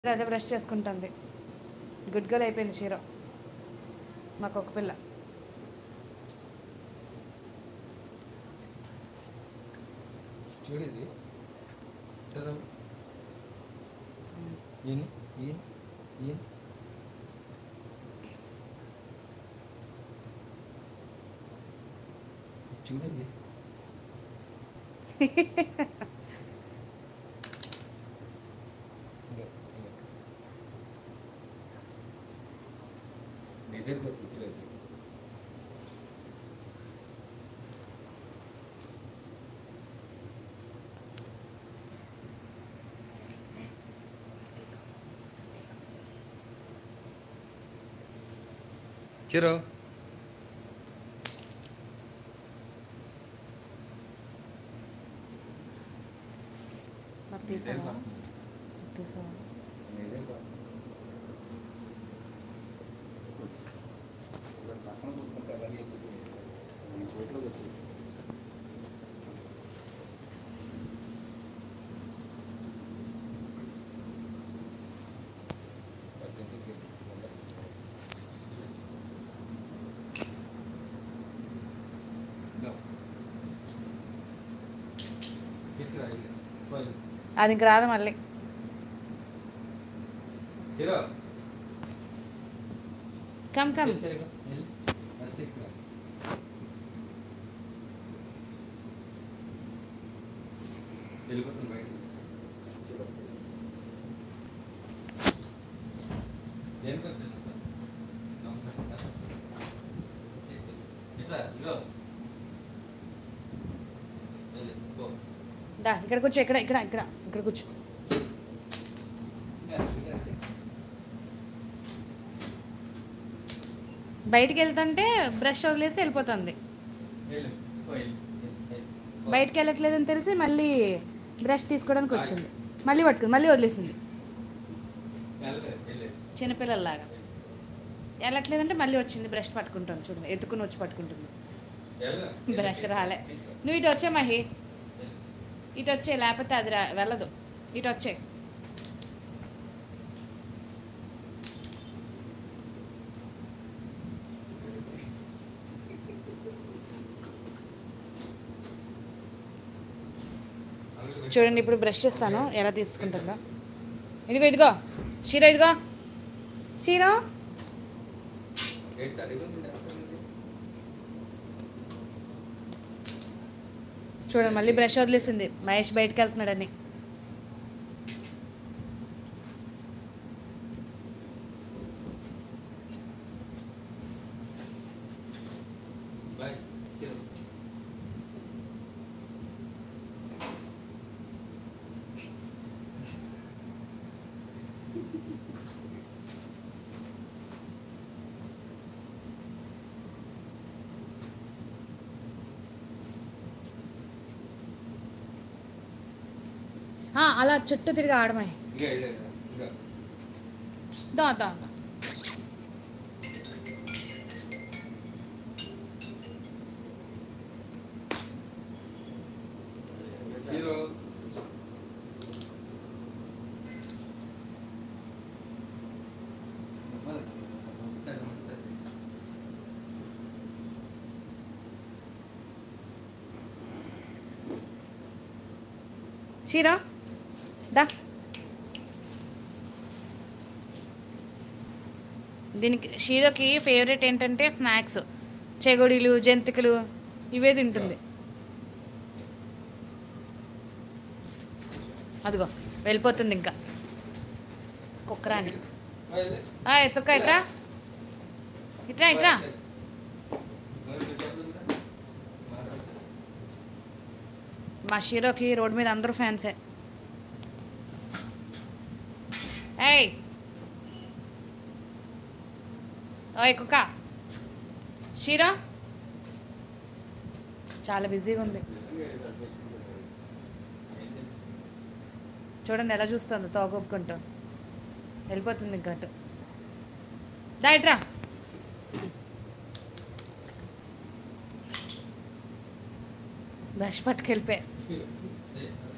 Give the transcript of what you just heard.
అదే బ్రష్ చేసుకుంటుంది good girl అయిపోయింది చీర మాకు ఒక పిల్ల చూడేది కదా ఈయన ఈయన ఈయన చూడండి నీ దగ్గర కూర్చోలేదు చిరో నాకు తీసావా తీసావా పక్కన కూర్చుంటే అలాగే ఎక్కుతుంది ఈ చోట్లోకి వచ్చింది తీసుకురా వెళ్ళి అది ఇంక రాదు మళ్ళీ సిరో కమ్ కమ్ తీసుకురా వెళ్ళిపోతుంది బయట దేనికి వచ్చాను ఇట్లా ఇగో వెళ్ళి, పో. దా ఇక్కడ కూర్చో ఇక్కడ ఇక్కడ ఇక్కడ ఇక్కడ కూర్చో ఇంకా, ఇంకా, ఇంకా. బయటికి వెళ్తుంటే బ్రష్ వదిలేసి వెళ్ళిపోతుంది వెళ్ళు, పో, వెళ్ళు, వెళ్ళు, వెళ్ళు. పో. బయటికి వెళ్ళట్లేదని తెలిసి మళ్ళీ బ్రష్ తీసుకోవడానికి వచ్చింది మళ్ళీ పట్టుకుంది మళ్ళీ వదిలేసింది వెళ్ళలేదు, వెళ్ళలేదు. చిన్నపిల్లల్లాగా వెళ్ళట్లేదంటే మళ్ళీ వచ్చింది బ్రష్ పట్టుకుంటుంది చూడండి ఎత్తుకుని వచ్చి పట్టుకుంటుంది వెళ్ళు, బ్రష్ వెళ్ళు, రాలే తీసుకో. నువ్వు ఇటు వచ్చే మహి వెళ్ళు. ఇటు వచ్చే లేకపోతే అది రా వెళ్ళదు ఇటు వచ్చే చూడండి ఇప్పుడు బ్రష్ చేస్తాను ఎలా తీసుకుంటుందో ఇదిగో ఇదిగో షీరో ఇదిగో షీరో ఏంటి, అడిగి ఉంది, అడిగి ఉంది. చూడండి మళ్ళీ బ్రష్ వదిలేసింది మహేష్ బయటకు వెళ్తున్నాడని బాయ్ సిరో. ఆ, అలా చుట్టూ తిరిగి ఆడమే ఇంకా, ఇంకా, ఇంకా. దా దా దా. సిరో. షీరా దా దీనికి షీరోకి ఫేవరెట్ ఏంటంటే స్నాక్స్ చెగొడీలు జంతికలు ఇవే తింటుంది అదిగో వెళ్ళిపోతుంది ఇంకా కుక్కరాని బాయ్, లే. ఆ, ఎత్తుక్క ఇట్రా ఇట్రా ఇట్రా మరి ఇక్కడ ఉందా? మాట్లాడు. మా షీరోకి రోడ్ మీద అందరూ ఫ్యాన్సే ఏయ్ ఓయ్ కుక్క షీరో చాలా బిజీగా ఉంది చూడండి ఎలా చూస్తుంది తోగొప్పుకుంటూ వెళ్ళిపోతుంది గట్టు దా ఇట్రా బ్రష్ పట్టుకెళ్ళిపోయా సిరో. ఏ,